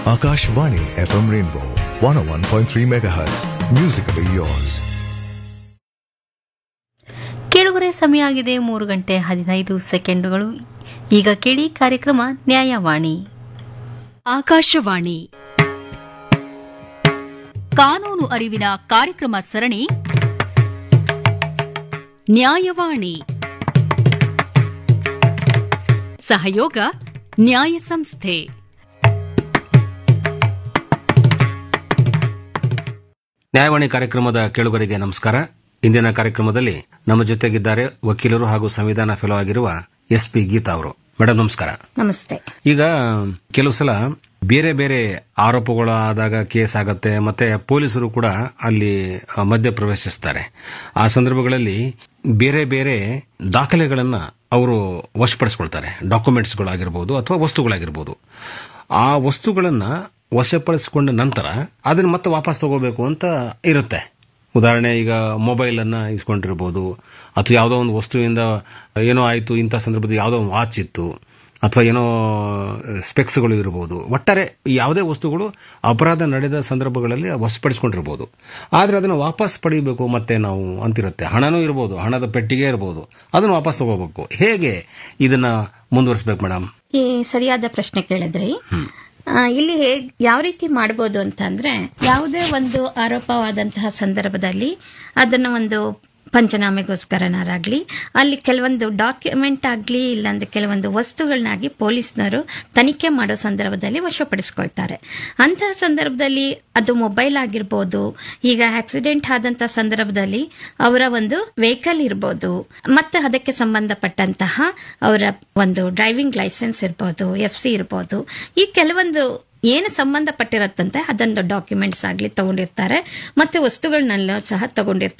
Akashvani FM Rainbow 101.3 MHz. Musically yours. ಕೇಳುಗರೆ ಸಮಯ ಆಗಿದೆ ಮೂರು ಗಂಟೆ ಹದಿನೈದು ಸೆಕೆಂಡುಗಳು ಈಗ ಕೇಳಿ ಕಾರ್ಯಕ್ರಮ ನ್ಯಾಯವಾಣಿ ಆಕಾಶವಾಣಿ ಕಾನೂನು ಅರಿವಿನ ಕಾರ್ಯಕ್ರಮ ಸರಣಿ ನ್ಯಾಯವಾಣಿ ಸಹಯೋಗ ನ್ಯಾಯ ಸಂಸ್ಥೆ ನ್ಯಾಯವಾಣಿ ಕಾರ್ಯಕ್ರಮದ ಕೇಳುಗರಿಗೆ ನಮಸ್ಕಾರ ಇಂದಿನ ಕಾರ್ಯಕ್ರಮದಲ್ಲಿ ನಮ್ಮ ಜೊತೆಗಿದ್ದಾರೆ ವಕೀಲರು ಹಾಗೂ ಸಂವಿಧಾನ ಫೆಲೋ ಆಗಿರುವ ಎಸ್ ಪಿ ಗೀತಾ ಅವರು ಮೇಡಮ್ ನಮಸ್ಕಾರ ನಮಸ್ತೆ ಈಗ ಕೆಲವು ಸಲ ಬೇರೆ ಬೇರೆ ಆರೋಪಗಳಾದಾಗ ಕೇಸ್ ಆಗತ್ತೆ ಮತ್ತೆ ಪೊಲೀಸರು ಕೂಡ ಅಲ್ಲಿ ಅ, ಮಧ್ಯ ಪ್ರವೇಶಿಸ್ತಾರೆ ಆ ಸಂದರ್ಭಗಳಲ್ಲಿ ಬೇರೆ ಬೇರೆ ದಾಖಲೆಗಳನ್ನ ಅವರು ವಶಪಡಿಸ್ಕೊಳ್ತಾರೆ ಡಾಕ್ಯುಮೆಂಟ್ಸ್ಗಳಾಗಿರ್ಬೋದು ಅಥವಾ ವಸ್ತುಗಳಾಗಿರ್ಬೋದು ಆ ವಸ್ತುಗಳನ್ನ ವಶಪಡಿಸಿಕೊಂಡ ನಂತರ ಅದನ್ನ ಮತ್ತೆ ವಾಪಸ್ ತಗೋಬೇಕು ಅಂತ ಇರುತ್ತೆ ಉದಾಹರಣೆ ಈಗ ಮೊಬೈಲ್ ಅನ್ನ ಇಸ್ಕೊಂಡಿರ್ಬೋದು ಅಥವಾ ಯಾವುದೋ ಒಂದು ವಸ್ತುವಿಂದ ಏನೋ ಆಯಿತು ಇಂಥ ಸಂದರ್ಭದಲ್ಲಿ ಯಾವುದೋ ಒಂದು ವಾಚ್ ಇತ್ತು ಅಥವಾ ಏನೋ ಸ್ಪೆಕ್ಸ್ಗಳು ಇರ್ಬೋದು ಒಟ್ಟಾರೆ ಯಾವುದೇ ವಸ್ತುಗಳು ಅಪರಾಧ ನಡೆದ ಸಂದರ್ಭಗಳಲ್ಲಿ ವಶಪಡಿಸ್ಕೊಂಡಿರ್ಬೋದು ಆದರೆ ಅದನ್ನು ವಾಪಸ್ ಪಡಿಬೇಕು ಮತ್ತೆ ನಾವು ಅಂತಿರುತ್ತೆ ಹಣನೂ ಇರ್ಬೋದು ಹಣದ ಪೆಟ್ಟಿಗೆ ಇರ್ಬೋದು ಅದನ್ನು ವಾಪಸ್ ತಗೋಬೇಕು ಹೇಗೆ ಇದನ್ನ ಮುಂದುವರಿಸಬೇಕು ಮೇಡಮ್ ಈ ಸರಿಯಾದ ಪ್ರಶ್ನೆ ಕೇಳಿದ್ರಿ ಆ, ಇಲ್ಲಿ ಹೇಗ್ ಯಾವ ರೀತಿ ಮಾಡ್ಬೋದು ಅಂತ ಅಂದ್ರೆ ಯಾವುದೇ ಒಂದು ಆರೋಪವಾದಂತಹ ಸಂದರ್ಭದಲ್ಲಿ ಅದನ್ನ ಒಂದು ಪಂಚನಾಮೆಗೋಸ್ಕರನಾರಾಗ್ಲಿ ಅಲ್ಲಿ ಕೆಲವೊಂದು ಡಾಕ್ಯುಮೆಂಟ್ ಆಗಲಿ ಇಲ್ಲಾಂದ್ರೆ ಕೆಲವೊಂದು ವಸ್ತುಗಳನ್ನಾಗಿ ಪೊಲೀಸ್ನವರು ತನಿಖೆ ಮಾಡೋ ಸಂದರ್ಭದಲ್ಲಿ ವಶಪಡಿಸ್ಕೊಳ್ತಾರೆ ಅಂತಹ ಸಂದರ್ಭದಲ್ಲಿ ಅದು ಮೊಬೈಲ್ ಆಗಿರ್ಬೋದು ಈಗ ಆಕ್ಸಿಡೆಂಟ್ ಆದಂತಹ ಸಂದರ್ಭದಲ್ಲಿ ಅವರ ಒಂದು ವೆಹಿಕಲ್ ಇರ್ಬೋದು ಮತ್ತೆ ಅದಕ್ಕೆ ಸಂಬಂಧಪಟ್ಟಂತಹ ಅವರ ಒಂದು ಡ್ರೈವಿಂಗ್ ಲೈಸೆನ್ಸ್ ಇರ್ಬೋದು ಎಫ್ ಸಿ ಇರ್ಬೋದು ಈ ಕೆಲವೊಂದು ಏನು ಸಂಬಂಧಪಟ್ಟಿರತ್ತಂತೆ ಅದೊಂದು ಡಾಕ್ಯುಮೆಂಟ್ಸ್ ಆಗಲಿ ತಗೊಂಡಿರ್ತಾರೆ ಮತ್ತೆ ವಸ್ತುಗಳನ್ನೆಲ್ಲ ಸಹ ತಗೊಂಡಿರ್ತಾರೆ